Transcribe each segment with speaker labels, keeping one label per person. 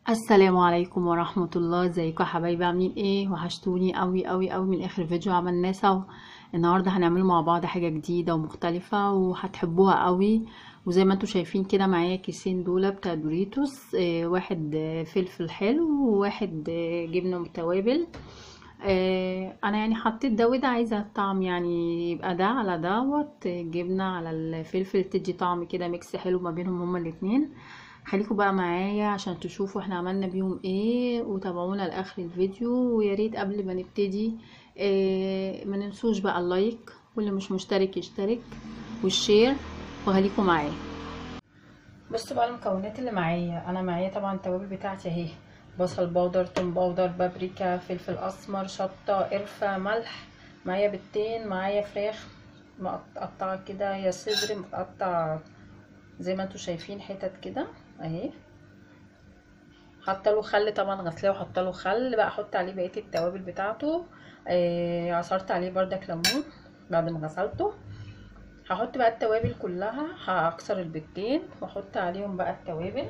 Speaker 1: السلام عليكم ورحمة الله ازيكم يا حبايبي عاملين ايه وحشتوني قوي قوي قوي من اخر فيديو عملناه سوا النهارده هنعمل مع بعض حاجة جديدة ومختلفة وهتحبوها قوي وزي ما انتم شايفين كده معايا كيسين دول بتاع دوريتوس اه واحد اه فلفل حلو وواحد اه جبنة متوابل اه انا يعني حطيت ده وده عايزة الطعم يعني يبقى ده على دوت جبنة على الفلفل تدي طعم كده ميكس حلو ما بينهم هما الاتنين خليكم بقى معايا عشان تشوفوا احنا عملنا بيهم ايه وتابعونا لاخر الفيديو ويا ريت قبل ما نبتدي اه ما ننسوش بقى اللايك واللي مش مشترك يشترك والشير وخليكم معايا بصوا بقى المكونات اللي معايا انا معايا طبعا التوابل بتاعتي اهي بصل بودر توم بودر بابريكا فلفل اسمر شطه قرفه ملح معايا بيضتين معايا فراخ مقطعه كده يا صدر مقطع زي ما انتوا شايفين حتت كده اهي حاطه له خل طبعا غسلاه وحاطه له خل بقى احط عليه بقيه التوابل بتاعته آه عصرت عليه بردك ليمون بعد ما غسلته هحط بقى التوابل كلها هكسر البيضتين واحط عليهم بقى التوابل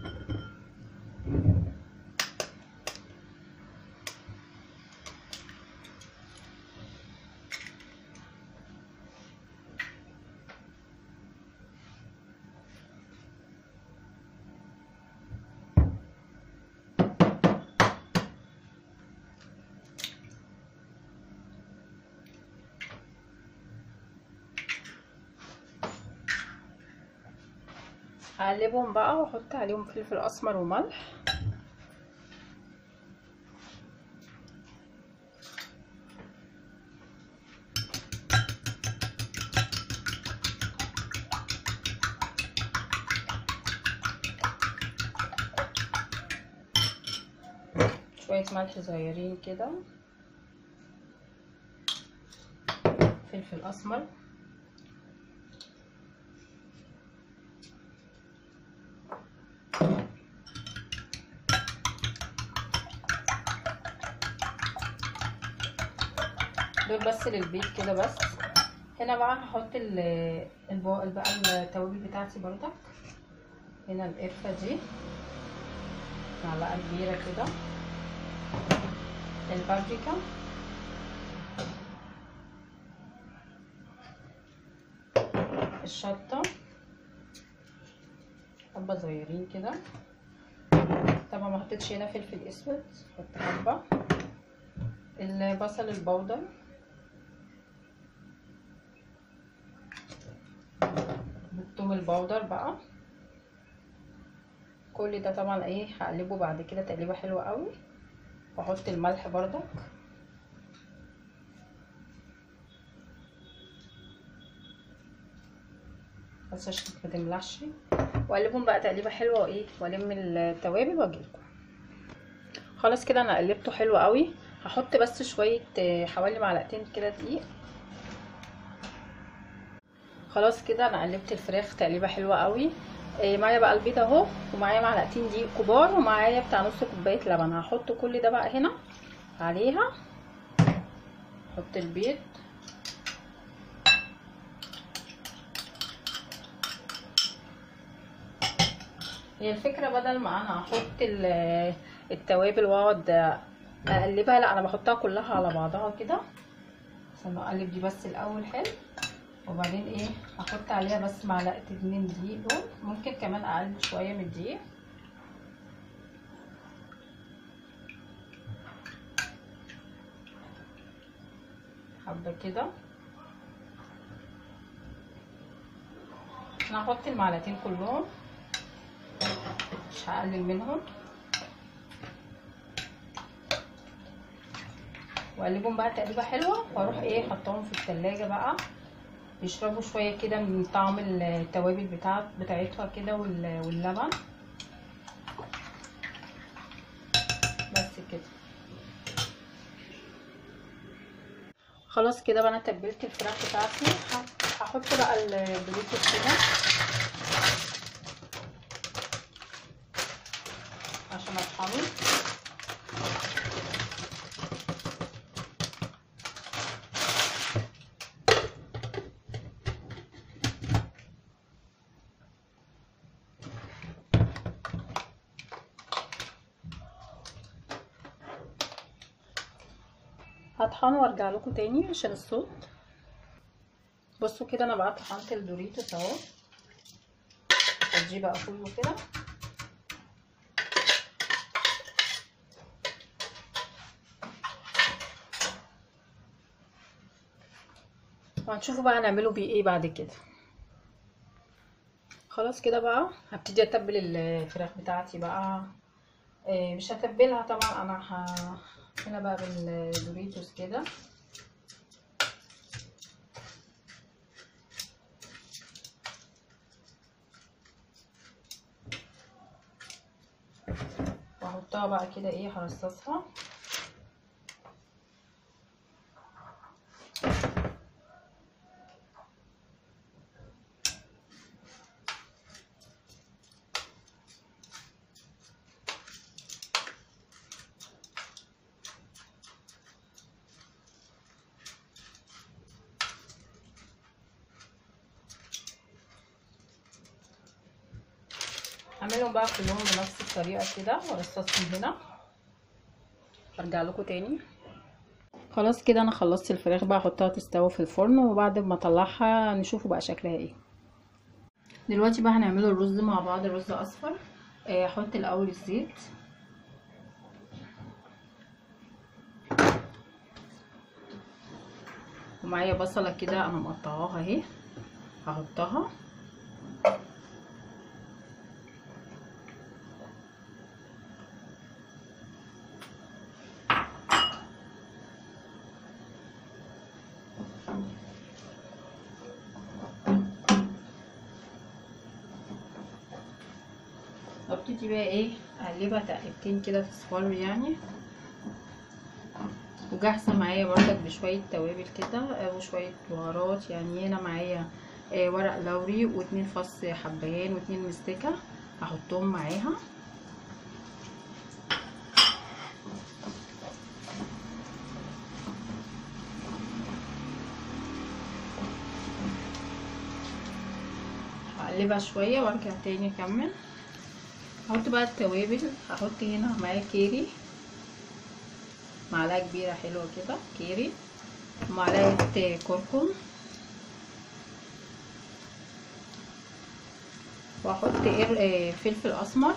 Speaker 1: هقلبهم بقى واحط عليهم فلفل اسمر وملح شوية ملح صغيرين كده فلفل اسمر دول بس للبيت كده بس هنا بقى هحط ال بقى التوابل بتاعتي بردك هنا القرفة دي معلقة كبيرة كده البابريكا الشطة حبة صغيرين كده طبعا ما حطيتش هنا فلفل اسود حط حبة البصل البودر الثوم البودر بقى كل ده طبعا ايه هقلبه بعد كده تقليبه حلوه قوي واحط الملح بردك بس عشان ما تملحش واقلبهم بقى تقليبه حلوه وايه والم التوابل واجيلكم خلاص كده انا قلبته حلو قوي هحط بس شويه حوالي معلقتين كده دقيق خلاص كده انا قلبت الفراخ تقليبه حلوه قوي إيه معايا بقى البيض اهو ومعايا معلقتين دقيق كبار ومعايا بتاع نص كوبايه لبن هحط كل ده بقى هنا عليها احط البيض هي الفكره بدل ما انا احط التوابل واقعد اقلبها لا انا بحطها كلها على بعضها كده عشان اقلب دي بس الاول حلو وبعدين ايه هحط عليها بس معلقه اتنين دقيق دول ممكن كمان اقل شويه من الدقيق حبه كده انا هحط المعلقتين كلهم مش هقلل منهم واقلبهم بقى تقليبه حلوه واروح ايه حطهم في التلاجة بقى يشربوا شويه كده من طعم التوابل بتاعت بتاعتها كده واللبن بس كده خلاص كده بقى انا تبلت الفراخ بتاعتي هحط بقى الدوريتوس كده عشان اطحنه هطحن وارجع لكم تاني عشان الصوت بصوا كده انا بقى طحنت الدوريتوس اهو هتجي بقى كله كده وهنشوفوا بقى هنعمله بيه ايه بعد كده خلاص كده بقى هبتدي اتبل الفراخ بتاعتي بقى إيه مش هتبلها طبعا انا ه... هنا بقى بالدوريتوس كده واحطها بقى كده ايه هرصصها هعملهم بقى كلهم بنفس الطريقه كده وارصصهم هنا ارجع لكم تاني خلاص كده انا خلصت الفراخ بقى احطها تستوي في الفرن وبعد ما اطلعها نشوفوا بقى شكلها ايه دلوقتي بقى هنعمله الرز مع بعض رز اصفر احط الاول الزيت ومعايا بصله كده انا مقطعاها اهي هحطها ابتدي بقى ايه اقلبها تقلبتين كده تصفر يعني وجاهزه معايا برضك بشويه توابل كده وشويه بهارات يعني هنا معايا آه ورق لوري واتنين فص حبهان واتنين مستكه هحطهم معاها هقلبها شويه وارجع تاني اكمل هحط بقى التوابل هحط هنا معايا كيري معلقه كبيره حلوه كده كيري ومعلقه كركم واحط فلفل اسمر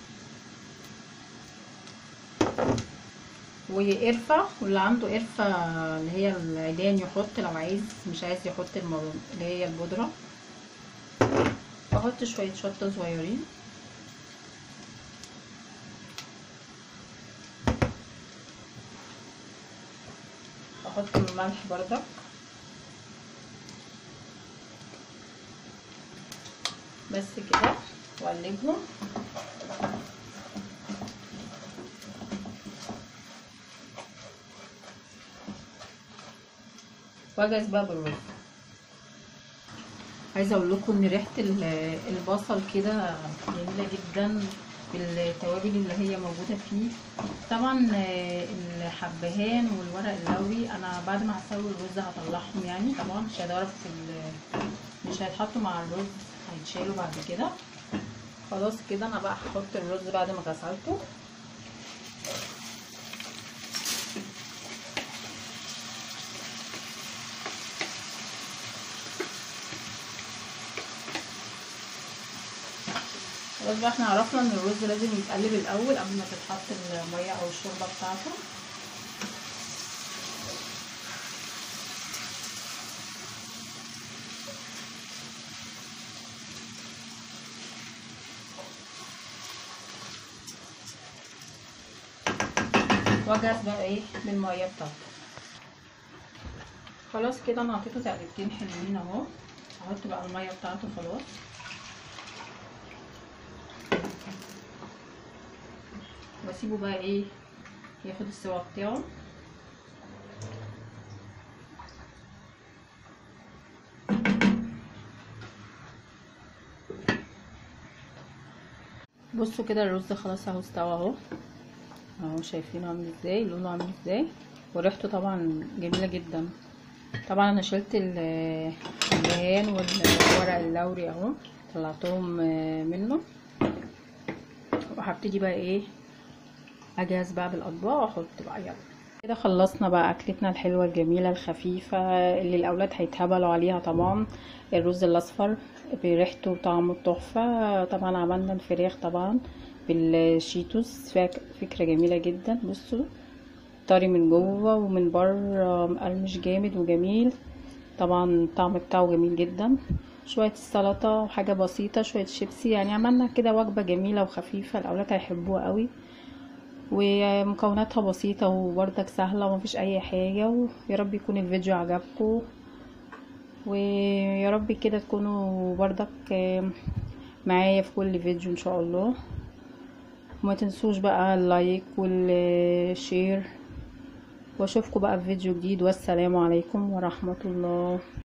Speaker 1: وقرفة واللي عنده قرفة اللي هي العيدان يحط لو عايز مش عايز يحط المر... اللي هي البودرة واحط شوية شطة صغيرين احط الملح بردك بس كده واقلبهم واجهز بقى بالرز عايزه اقول لكم ان ريحه البصل كده جميله جدا بالتوابل اللي هي موجوده فيه طبعا الحبهان والورق اللوري انا بعد ما هسوي الرز هطلعهم يعني طبعا مش هيتعرفوا في مش هيتحطوا مع الرز هيتشالوا بعد كده خلاص كده انا بقى هحط الرز بعد ما غسلته خلاص بقى احنا عرفنا ان الرز لازم يتقلب الاول قبل ما تتحط الميه او الشوربه بتاعته واجهز بقى ايه بالميه بتاعته خلاص كده انا حطيته تقلبتين حلوين اهو هحط بقى الميه بتاعته خلاص واسيبه بقى ايه ياخد السوا بتاعه بصوا كده الرز خلاص اهو استوى اهو اهو شايفينه عامل ازاي لونه عامل ازاي وريحته طبعا جميله جدا طبعا انا شلت الدهان والورق اللوري اهو طلعتهم منه وهبتدي بقى ايه اجهز بقى بالاطباق واحط بقى يلا كده خلصنا بقى اكلتنا الحلوه الجميله الخفيفه اللي الاولاد هيتهبلوا عليها طبعا الرز الاصفر بريحته وطعمه تحفه طبعا عملنا الفراخ طبعا بالشيتوس فكره جميله جدا بصوا طري من جوه ومن بره مقرمش جامد وجميل طبعا الطعم بتاعه جميل جدا شويه السلطه وحاجه بسيطه شويه شيبسي يعني عملنا كده وجبه جميله وخفيفه الاولاد هيحبوها قوي ومكوناتها بسيطة وبرضك سهلة ومفيش أي حاجة ويا رب يكون الفيديو عجبكم ويا رب كده تكونوا برضك معايا في كل فيديو إن شاء الله وما تنسوش بقى اللايك والشير واشوفكم بقى في فيديو جديد والسلام عليكم ورحمة الله